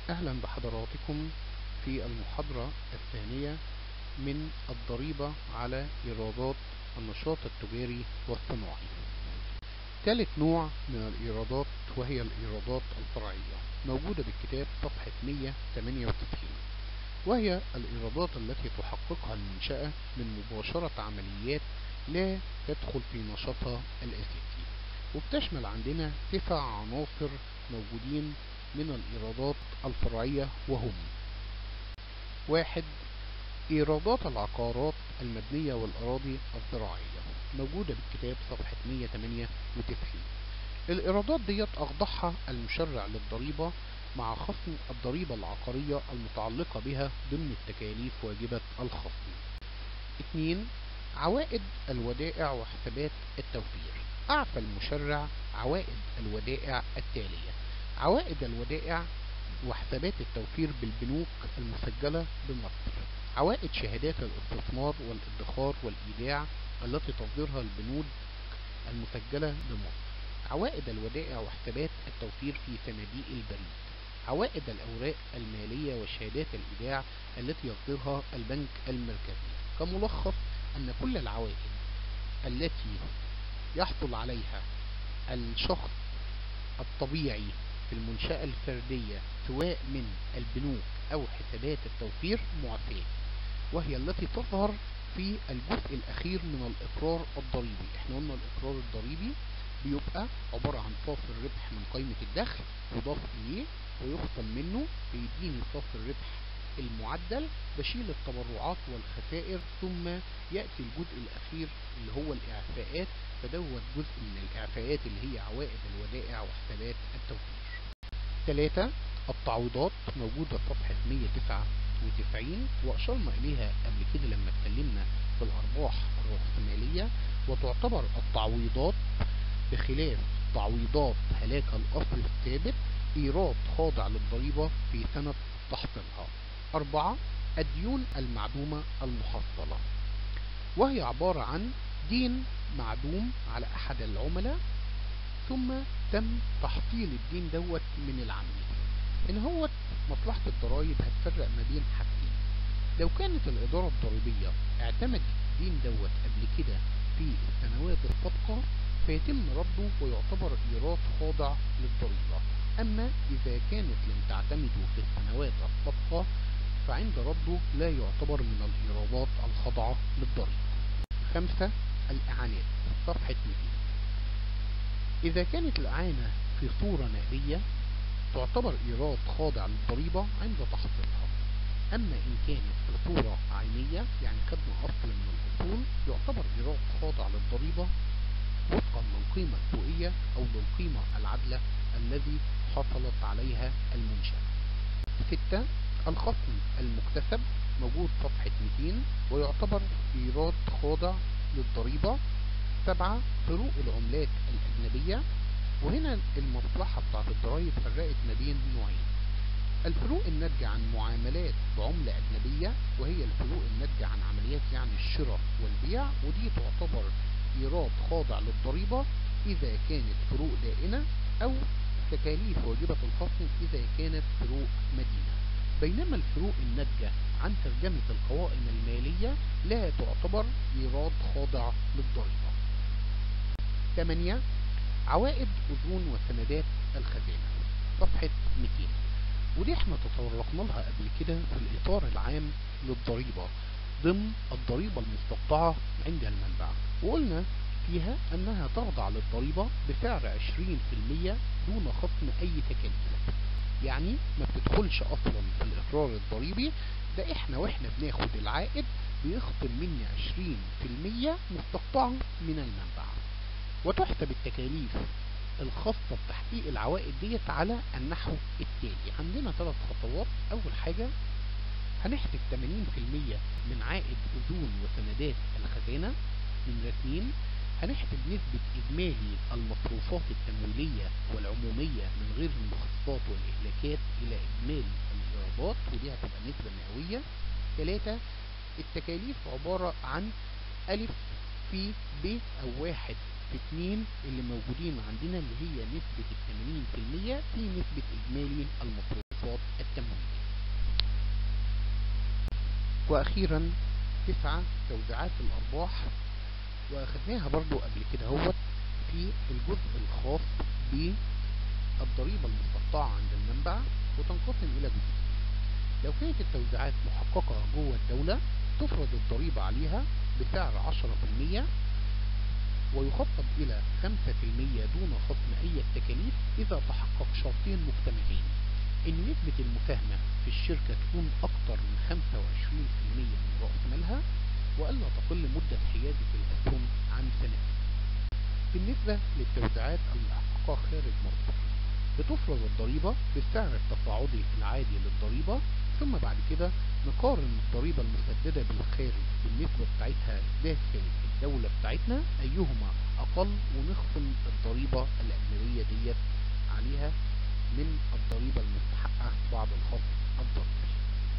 أهلا بحضراتكم في المحاضرة الثانية من الضريبة على إيرادات النشاط التجاري والصناعي ثالث نوع من الإيرادات وهي الإيرادات الفرعية موجودة بالكتاب صفحة 198 وهي الإيرادات التي تحققها المنشأة من مباشرة عمليات لا تدخل في نشاطها الأساسي وبتشمل عندنا تسع عناصر موجودين من الإيرادات الفرعية وهم واحد إيرادات العقارات المبنية والأراضي الزراعية موجودة بالكتاب صفحة 198 الإيرادات ديت أخضعها المشرع للضريبة مع خصم الضريبة العقارية المتعلقة بها ضمن التكاليف واجبة الخصم اثنين عوائد الودائع وحسابات التوفير أعفى المشرع عوائد الودائع التالية عوائد الودائع وحسابات التوفير بالبنوك المسجلة بمصر عوائد شهادات الاستثمار والادخار والإيداع التي تصدرها البنود المسجلة بمصر عوائد الودائع وحسابات التوفير في صناديق البريد عوائد الأوراق المالية وشهادات الإيداع التي يصدرها البنك المركزي كملخص أن كل العوائد التي يحصل عليها الشخص الطبيعي في المنشأة الفردية سواء من البنوك أو حسابات التوفير معفاة وهي التي تظهر في الجزء الأخير من الإقرار الضريبي احنا قلنا الإقرار الضريبي بيبقى عبارة عن صافي الربح من قائمة الدخل يضاف إليه ويخصم منه بيديني صافي الربح المعدل بشيل التبرعات والخسائر ثم يأتي الجزء الأخير اللي هو الإعفاءات فدوت جزء من الإعفاءات اللي هي عوائد الودائع وحسابات التوفير ثلاثة التعويضات موجودة في صفحة 199 وأشرنا إليها قبل كده لما اتكلمنا في الأرباح الرأسمالية وتعتبر التعويضات بخلاف تعويضات هلاك الأصل الثابت إيراد خاضع للضريبة في سنة تحصيلها أربعة الديون المعدومة المحصلة وهي عبارة عن دين معدوم على أحد العملاء ثم تم تحصيل الدين دوت من العميل إن هو مصلحة الضرائب هتفرق ما بين حاجتين لو كانت الإدارة الضريبية اعتمدت الدين دوت قبل كده في السنوات السابقة فيتم رده ويعتبر إيراد خاضع للضريبة أما إذا كانت لم تعتمده في السنوات السابقة فعند رده لا يعتبر من الإيرادات الخاضعة للضريبة خمسة الإعانات صفحة 200 إذا كانت الإعانة في صورة نقدية تعتبر إيراد خاضع للضريبة عند تحصيلها أما إن كانت في صورة عينية يعني خدنا أصل من الأصول يعتبر إيراد خاضع للضريبة وفقا للقيمة السوقية أو للقيمة العادلة الذي حصلت عليها المنشأة ستة الخصم المكتسب موجود صفحة 200 ويعتبر إيراد خاضع للضريبة سبعة فروق العملات الأجنبية وهنا المصلحة بتاعت الضرائب فرقت ما بين نوعين الفروق الناتجة عن معاملات بعملة أجنبية وهي الفروق الناتجة عن عمليات يعني الشراء والبيع ودي تعتبر إيراد خاضع للضريبة إذا كانت فروق دائنة أو تكاليف واجبة الخصم إذا كانت فروق مدينة بينما الفروق الناتجة عن ترجمة القوائم المالية لا تعتبر إيراد خاضع للضريبة 8 عوائد أذون وسندات الخزانة صفحة 200 ودي احنا تطرقنا لها قبل كده في الإطار العام للضريبة ضمن الضريبة المستقطعة عند المنبع وقلنا فيها أنها تخضع للضريبة بسعر 20% دون خصم أي تكاليف يعني ما بتدخلش أصلا في الإقرار الضريبي ده احنا واحنا بناخد العائد بيخصم مني 20% مستقطعة من المنبع وتحسب التكاليف الخاصة بتحقيق العوائد ديت على النحو التالي عندنا ثلاث خطوات أول حاجة هنحسب 80% من عائد أذون وسندات الخزانة نمرة 2 هنحسب نسبة إجمالي المصروفات التمويلية والعمومية من غير المخصصات والإهلاكات إلى إجمالي الإيرادات ودي هتبقى نسبة مئوية 3 التكاليف عبارة عن ألف في ب أو واحد في اتنين اللي موجودين عندنا اللي هي نسبة التمانين في المية في نسبة إجمالي المصروفات التمويلية واخيرا تسعة توزيعات الارباح واخدناها برضو قبل كده هوت في الجزء الخاص بالضريبة المستقطعة عند المنبع وتنقسم الى جزئين لو كانت التوزيعات محققة جوه الدولة تفرض الضريبة عليها بسعر عشرة في المية ويخفض إلى خمسة في المية دون خصم أي تكاليف إذا تحقق شرطين مجتمعين إن نسبة المساهمة في الشركة تكون أكثر من 25% من رأس مالها وألا تقل مدة حيازة الأسهم عن سنتين. بالنسبة للتوزيعات المحققة خارج مصر بتفرض الضريبة بالسعر التصاعدي العادي للضريبة ثم بعد كده نقارن الضريبة المسددة بالخارج بالنسبة بتاعتها داخل الدولة بتاعتنا أيهما أقل ونخصم الضريبة الأجنبية ديت عليها من الضريبة المستحقة بعد الخصم الضريبي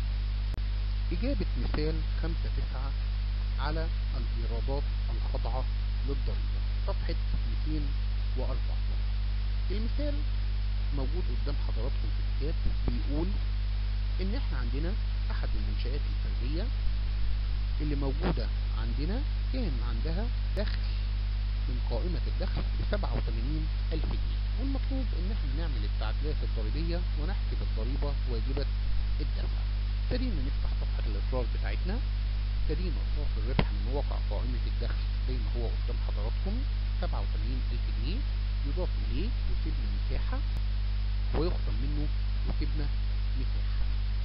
إجابة مثال خمسة تسعة على الإيرادات الخاضعة للضريبة صفحة 204 المثال موجود قدام حضراتكم في الكتاب بيقول إن إحنا عندنا أحد المنشآت الفردية اللي موجودة عندنا كان عندها دخل من قائمة الدخل ب 87 ألف جنيه والمطلوب إن احنا نعمل التعديلات الضريبية ونحسب الضريبة واجبة الدفع ابتدينا نفتح صفحة الإصرار بتاعتنا ابتدينا إصراف الربح من واقع قائمة الدخل زي ما هو قدام حضراتكم 87 ألف جنيه يضاف إليه وسيبنا مساحة ويخصم منه وسيبنا مساحة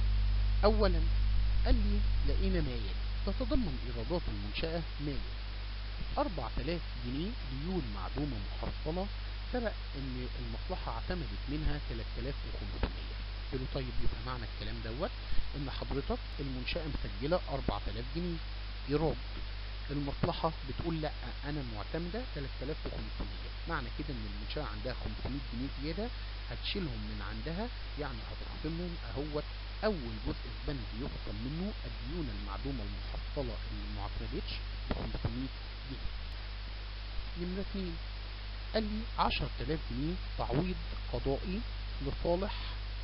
أولا قال لي لقينا ما يلي تتضمن إيرادات المنشأة ما يلي 4000 جنيه ديون معدومة محصلة سبق ان المصلحة اعتمدت منها 3500 قلت له طيب يبقى معنى الكلام دوت ان حضرتك المنشأة مسجلة 4000 جنيه ايراد المصلحة بتقول لا انا معتمدة 3500 معنى كده ان المنشأة عندها 500 جنيه زيادة هتشيلهم من عندها يعني هتخصمهم اهوت اول جزء في بند يخصم منه الديون المعدومة المحصلة اللي ما اعتمدتش ب 500 جنيه نمرة اتنين قال لي 10000 جنيه تعويض قضائي لصالح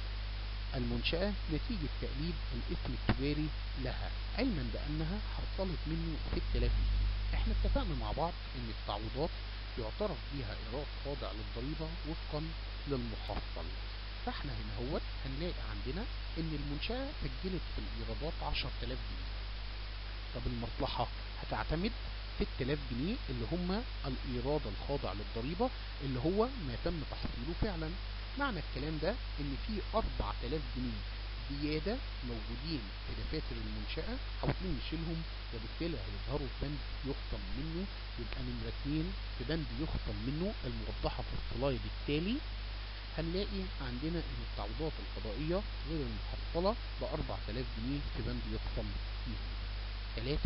المنشأة نتيجة تقليد الاسم التجاري لها علما بأنها حصلت منه 6000 جنيه احنا اتفقنا مع بعض ان التعويضات يعترف بها ايراد خاضع للضريبة وفقا للمحصل فاحنا هنا هو هنلاقي عندنا ان المنشأة سجلت في الايرادات 10000 جنيه طب المصلحة هتعتمد 6000 جنيه اللي هم الإيراد الخاضع للضريبة اللي هو ما تم تحصيله فعلا معنى الكلام ده ان في 4000 جنيه زيادة موجودين في دفاتر المنشأة عاوزين نشيلهم وبالتالي هيظهروا في بند يخصم منه يبقى نمرة 2 في بند يخصم منه الموضحة في السلايد التالي هنلاقي عندنا ان التعويضات القضائية غير المحصلة ب 4000 جنيه في بند يخصم منه 3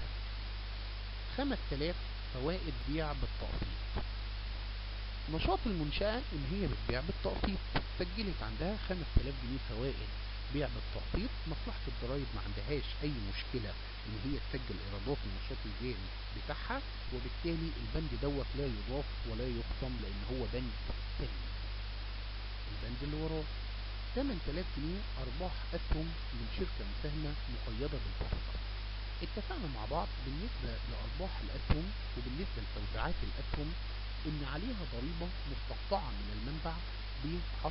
5000 فوائد بيع بالتقسيط نشاط المنشأة ان هي بتبيع بالتقسيط سجلت عندها 5000 جنيه فوائد بيع بالتقسيط مصلحة الضرايب ما عندهاش اي مشكلة ان هي تسجل ايرادات النشاط الجاري بتاعها وبالتالي البند دوت لا يضاف ولا يخصم لان هو بند سليم البند اللي وراه 8000 جنيه ارباح اسهم من شركة مساهمة مقيدة بالبورصة اتفقنا مع بعض بالنسبة لأرباح الأسهم وبالنسبة لتوزيعات الأسهم إن عليها ضريبة مستقطعة من المنبع ب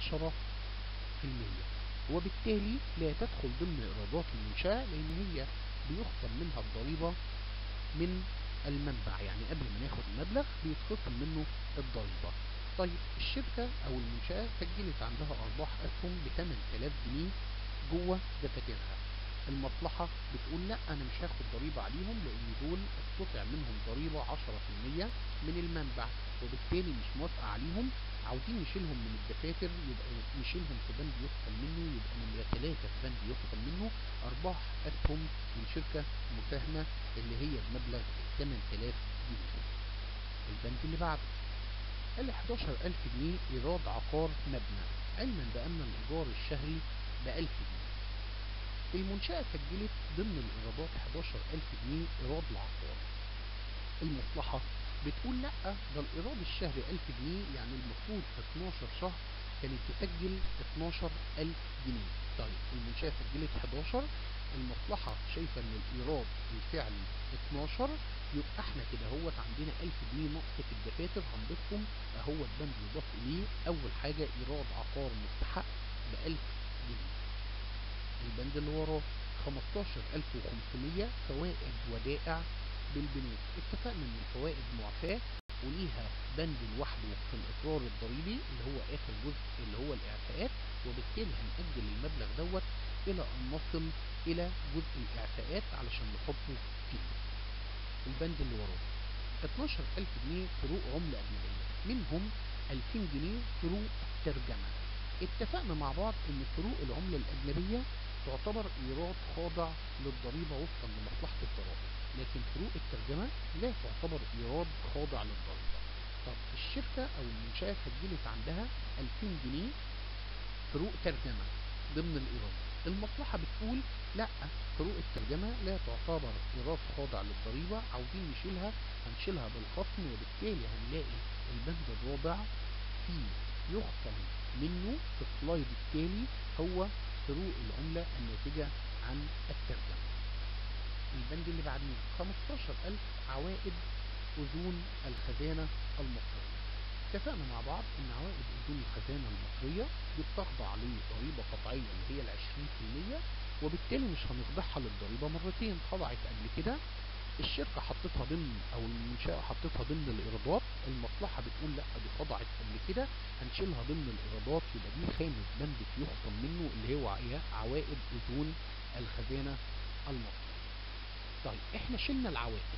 10% وبالتالي لا تدخل ضمن إيرادات المنشأة لأن هي بيخصم منها الضريبة من المنبع يعني قبل ما ناخد المبلغ بيتخصم منه الضريبة طيب الشركة أو المنشأة سجلت عندها أرباح أسهم ب 8000 جنيه جوه دفاترها المصلحة بتقول لا انا مش هاخد ضريبة عليهم لان دول استطع منهم ضريبة 10% من المنبع وبالتالي مش موافقة عليهم عاوزين نشيلهم من الدفاتر يبقى نشيلهم في بند يخصم منه يبقى نمرة 3 في بند يخصم منه ارباح اسهم من شركة مساهمة اللي هي بمبلغ 8000 جنيه البند اللي بعده قال 11000 جنيه ايراد عقار مبنى علما بان الايجار الشهري ب 1000 جنيه المنشأة سجلت ضمن الإيرادات 11000 جنيه إيراد العقار المصلحة بتقول لأ ده الإيراد الشهري 1000 جنيه يعني المفروض في 12 شهر كانت تسجل 12000 جنيه طيب المنشأة سجلت 11 المصلحة شايفة ان الايراد الفعلي 12 يبقى احنا كده هوت عندنا 1000 جنيه نقص في الدفاتر هنضيفهم اهو البند يضاف اليه اول حاجة ايراد عقار مستحق ب 1000 جنيه البند اللي وراه 15500 فوائد ودائع بالبنوك اتفقنا ان الفوائد معفاة وليها بند لوحده في الاقرار الضريبي اللي هو اخر جزء اللي هو الاعفاءات وبالتالي هنأجل المبلغ دوت الى ان نصل الى جزء الاعفاءات علشان نحطه فيه البند اللي وراه 12000 جنيه فروق عملة أجنبية منهم 2000 جنيه فروق ترجمة اتفقنا مع بعض ان فروق العملة الأجنبية تعتبر إيراد خاضع للضريبة وفقا لمصلحة الضرائب لكن فروق الترجمة لا تعتبر إيراد خاضع للضريبة طب الشركة أو المنشأة سجلت عندها 2000 جنيه فروق ترجمة ضمن الإيراد المصلحة بتقول لا فروق الترجمة لا تعتبر إيراد خاضع للضريبة عاوزين نشيلها هنشيلها بالخصم وبالتالي هنلاقي البند الرابع فيه يخصم منه في السلايد التالي هو فروق العملة الناتجة عن الترجمة البند اللي بعديه 15000 عوائد أذون الخزانة المصرية اتفقنا مع بعض ان عوائد أذون الخزانة المصرية دي بتخضع لضريبة قطعية اللي هي العشرين في المية وبالتالي مش هنخضعها للضريبة مرتين خضعت قبل كده الشركة حطتها ضمن او المنشأة حطتها ضمن الايرادات المصلحة بتقول لا دي خضعت قبل كده هنشيلها ضمن الايرادات يبقى دي خامس بند يخصم منه اللي هو عوائد اذون الخزانة المصرية طيب احنا شلنا العوائد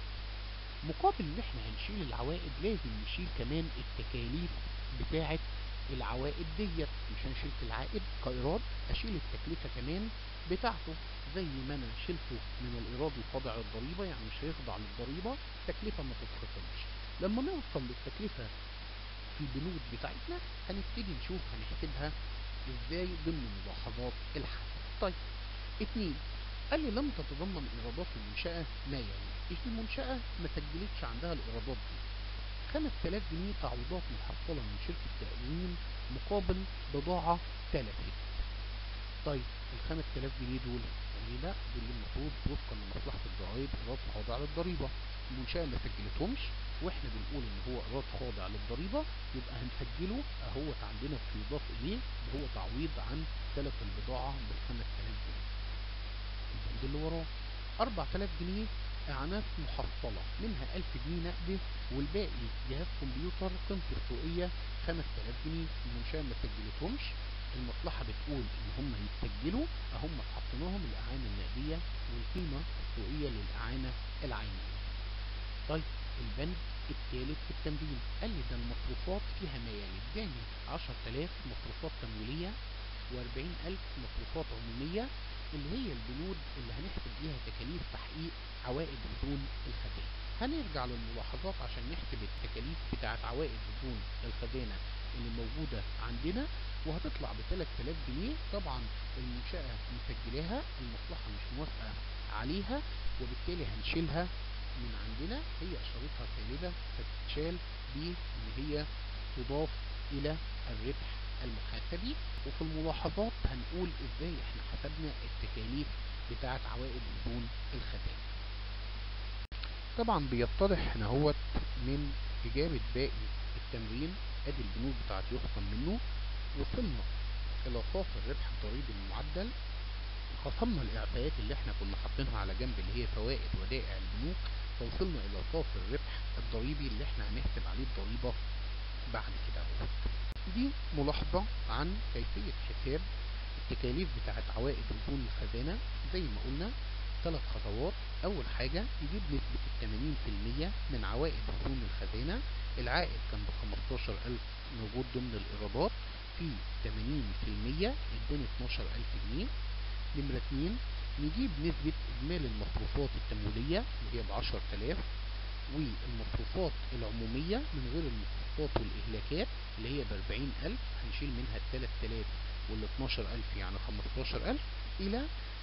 مقابل ان احنا هنشيل العوائد لازم نشيل كمان التكاليف بتاعة العوائد ديت مش انا شلت العائد كايراد اشيل التكلفة كمان بتاعته زي ما انا شلته من الايراد الخاضع للضريبة يعني مش هيخضع للضريبة تكلفة ما تتخصمش لما نوصل للتكلفة في البنود بتاعتنا هنبتدي نشوف هنحسبها ازاي ضمن ملاحظات الحسب طيب اتنين قال لي لم تتضمن ايرادات المنشأة ما يلي المنشأة ما سجلتش عندها الايرادات دي 5000 جنيه تعويضات محصلة من شركة تأمين مقابل بضاعة تلفت طيب ال 5000 جنيه دول يعني لا دول المفروض وفقا لمصلحة الضرائب ايراد خاضع للضريبة المنشأة ما سجلتهمش واحنا بنقول ان هو ايراد خاضع للضريبة يبقى هنسجله اهوت عندنا في يضاف اليه هو تعويض عن تلف البضاعة بال 5000 جنيه البند اللي وراه 4000 جنيه اعانات محصلة منها 1000 جنيه نقد والباقي جهاز كمبيوتر قيمته السوقية 5000 جنيه المنشأة ما سجلتهمش المصلحة بتقول ان هم يتسجلوا هم حطيناهم الاعانة النقدية والقيمة السوقية للاعانة العينية طيب البند الثالث في التمرين قال لي ده المصروفات فيها ما يلي اداني 10000 مصروفات تمويلية و40000 مصروفات عمومية اللي هي البنود اللي هنحسب بيها تكاليف تحقيق عوائد أذون الخزانة هنرجع للملاحظات عشان نحسب التكاليف بتاعت عوائد أذون الخزانة اللي موجودة عندنا وهتطلع ب 3000 جنيه طبعا المنشأة مسجلاها المصلحة مش موافقة عليها وبالتالي هنشيلها من عندنا هي اشارتها سالبة فتتشال بان هي تضاف الى الربح المحاسبي وفي الملاحظات هنقول ازاي احنا حسبنا التكاليف بتاعت عوائد اذون الخزانة طبعا بيتضح هنا هوت من اجابة باقي التمرين ادي البنود بتاعت يخصم منه وصلنا الى صافي الربح الضريبي المعدل خصمنا الاعفاءات اللي احنا كنا حاطينها على جنب اللي هي فوائد ودائع البنوك فوصلنا الى صافي الربح الضريبي اللي احنا هنحسب عليه الضريبة بعد كده اهو دي ملاحظة عن كيفية حساب التكاليف بتاعت عوائد أذون الخزانة زي ما قلنا ثلاث خطوات أول حاجة نجيب نسبة التمانين في المية من عوائد أذون الخزانة العائد كان بخمستاشر ألف موجود ضمن الإيرادات في تمانين في المية اداني اتناشر ألف جنيه نمرة اتنين نجيب نسبة إجمالي المصروفات التمويلية اللي هي بعشر تلاف والمصروفات العمومية من غير المصروفات والإهلاكات اللي هي بأربعين ألف هنشيل منها التلات تلاف والاتناشر ألف يعني خمستاشر ألف إلى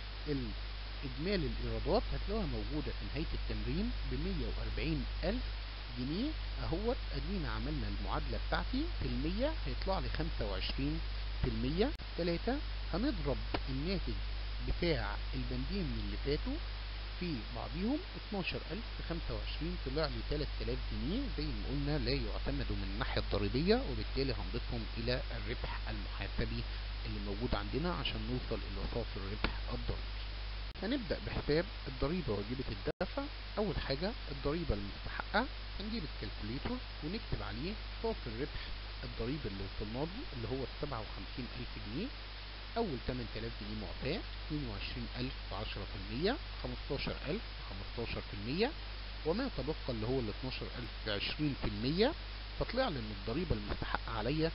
إجمالي الإيرادات هتلاقوها موجودة في نهاية التمرين بمية وأربعين ألف جنيه أهوت أدينا عملنا المعادلة بتاعتي في المية هيطلع لي خمسة وعشرين في المية تلاتة هنضرب الناتج بتاع البندين من اللي فاتوا في بعضهم 12000 في 25 طلع لي 3000 جنيه زي ما قلنا لا يعتمدوا من الناحية الضريبية وبالتالي هنضيفهم إلى الربح المحاسبي اللي موجود عندنا عشان نوصل إلى صافي الربح الضريبي. هنبدأ بحساب الضريبة واجبة الدفع أول حاجة الضريبة المستحقة هنجيب الكالكوليتور ونكتب عليه صافي الربح الضريبي اللي وصلنا له اللي هو السبعة وخمسين ألف جنيه أول 8000 جنيه معطاة 22000 ب 10% 15000 ب 15% وما تبقى اللي هو ال 12000 ب 20% فطلع لي إن الضريبة المستحقة عليا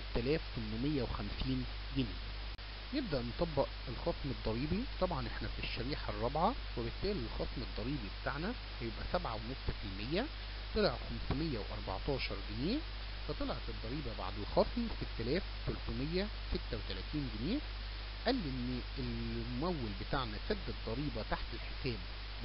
6850 جنيه نبدأ نطبق الخصم الضريبي طبعا احنا في الشريحة الرابعة وبالتالي الخصم الضريبي بتاعنا هيبقى سبعة ونص في المية طلع 514 جنيه فطلعت الضريبة بعد الخصم 6336 جنيه قال لي ان الممول بتاعنا سدد ضريبة تحت الحساب ب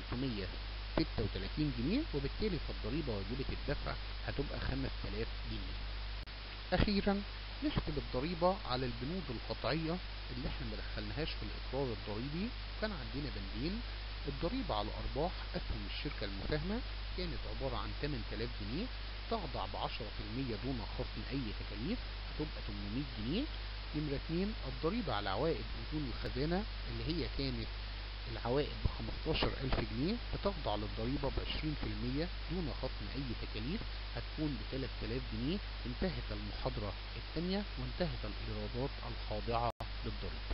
1336 جنيه وبالتالي فالضريبة واجبة الدفع هتبقى 5000 جنيه اخيرا نحسب الضريبة على البنود القطعية اللي احنا ما دخلناهاش في الاقرار الضريبي وكان عندنا بندين الضريبة على ارباح اسهم الشركة المساهمة كانت عبارة عن 8000 جنيه تخضع ب 10% دون خصم اي تكاليف هتبقى 800 جنيه نمرة 2 الضريبة على عوائد اذون الخزانة اللي هي كانت العوائد ب 15000 جنيه بتخضع للضريبة ب 20% دون خصم أي تكاليف هتكون ب 3000 جنيه انتهت المحاضرة الثانية وانتهت الإيرادات الخاضعة للضريبة